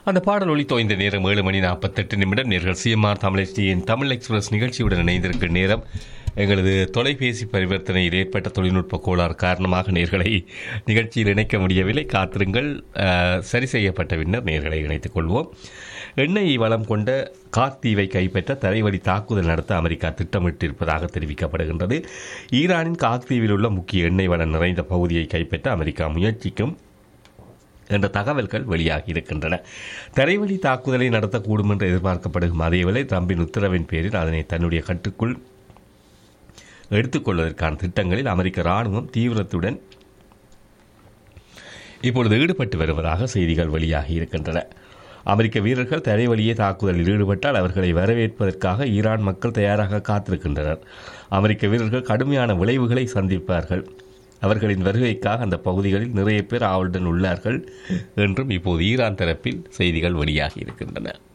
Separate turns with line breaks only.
அந்த பாடல் ஒளி தோய்ந்த நேரம் ஏழு மணி நாற்பத்தெட்டு நிமிடம் நேர்கள் சிஎம்ஆர் தமிழ் தமிழ் எக்ஸ்பிரஸ் நிகழ்ச்சியுடன் இணைந்திருக்கும் நேரம் எங்களது தொலைபேசி பரிவர்த்தனையில் ஏற்பட்ட தொழில்நுட்ப கோளாறு காரணமாக நேர்களை நிகழ்ச்சியில் இணைக்க முடியவில்லை காத்திருங்கள் அஹ், சரி செய்யப்பட்ட பின்னர் நேர்களை இணைத்துக் கொள்வோம் எண்ணெய் வளம் கொண்ட கார்த்தீவை கைப்பற்ற தரைவழி தாக்குதல் நடத்த அமெரிக்கா திட்டமிட்டிருப்பதாக தெரிவிக்கப்படுகின்றது ஈரானின் கார்த்தீவில் உள்ள முக்கிய எண்ணெய் வளம் நிறைந்த பகுதியை கைப்பற்ற அமெரிக்கா முயற்சிக்கும் என்ற தகவல்கள் வெளியாகி இருக்கின்றன தரைவழி தாக்குதலை நடத்தக்கூடும் என்று எதிர்பார்க்கப்படும் அதேவேளை ட்ரம்பின் உத்தரவின் பேரில் அதனை தன்னுடைய கட்டுக்குள் எடுத்துக்கொள்வதற்கான திட்டங்களில் அமெரிக்க ராணுவம் தீவிரத்துடன் இப்பொழுது ஈடுபட்டு வருவதாக செய்திகள் வெளியாகி இருக்கின்றன அமெரிக்க வீரர்கள் தரைவழியே தாக்குதலில் ஈடுபட்டால் அவர்களை வரவேற்பதற்காக ஈரான் மக்கள் தயாராக காத்திருக்கின்றனர் அமெரிக்க வீரர்கள் கடுமையான விளைவுகளை சந்திப்பார்கள் அவர்களின் வருகைக்காக அந்த பகுதிகளில் நிறைய பேர் ஆவலுடன் உள்ளார்கள் என்றும் இப்போது ஈரான் தரப்பில் செய்திகள் வெளியாகி இருக்கின்றன